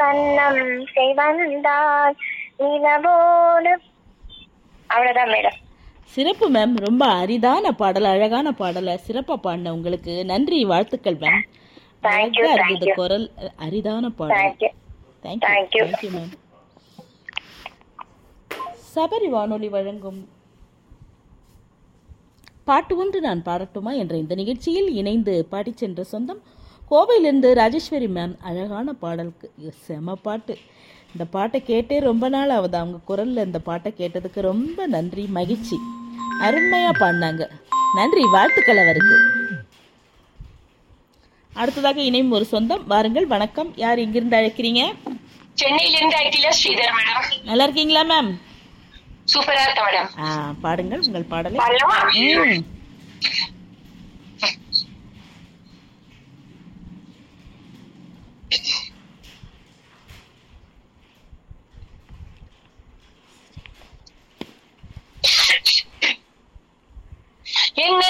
கண்ணம் செய்வந்தாய் நிலவோடு அவ்வளவுதான் மேடம் சிறப்பு மேம் ரொம்ப அரிதான பாடல் அழகான பாடலை சிறப்பா பாடின உங்களுக்கு நன்றி வாழ்த்துக்கள் மேம் Thank you, அழகா thank இருக்குது you. குரல் அரிதான பாடல் thank you thank you Thank you. Thank you ma'am Sabari வானொலி வழங்கும் பாட்டு ஒன்று நான் பாடட்டுமா என்ற இந்த நிகழ்ச்சியில் இணைந்து பாடிச் சென்ற சொந்தம் கோவையிலிருந்து ராஜேஸ்வரி மேம் அழகான பாடலுக்கு ஐயோ, செம பாட்டு இந்த பாட்டை கேட்டே ரொம்ப நாள் ஆகுது அவங்க குரல்ல இந்த பாட்டை கேட்டதுக்கு ரொம்ப நன்றி மகிழ்ச்சி அருமையா பாடினாங்க நன்றி வாழ்த்துக்கள் அவருக்கு அடுத்ததாக இணையும் ஒரு சொந்தம் வாருங்கள் வணக்கம் யார் இங்கிருந்து அழைக்கிறீங்க சென்னையில இருந்து ஐடில ஸ்ரீதர் மேடம் நல்லா இருக்கீங்களா மேம் சூப்பரா இருக்க மேடம் ஆ பாடுங்கள் உங்கள் பாடலை பாடலாமா ம்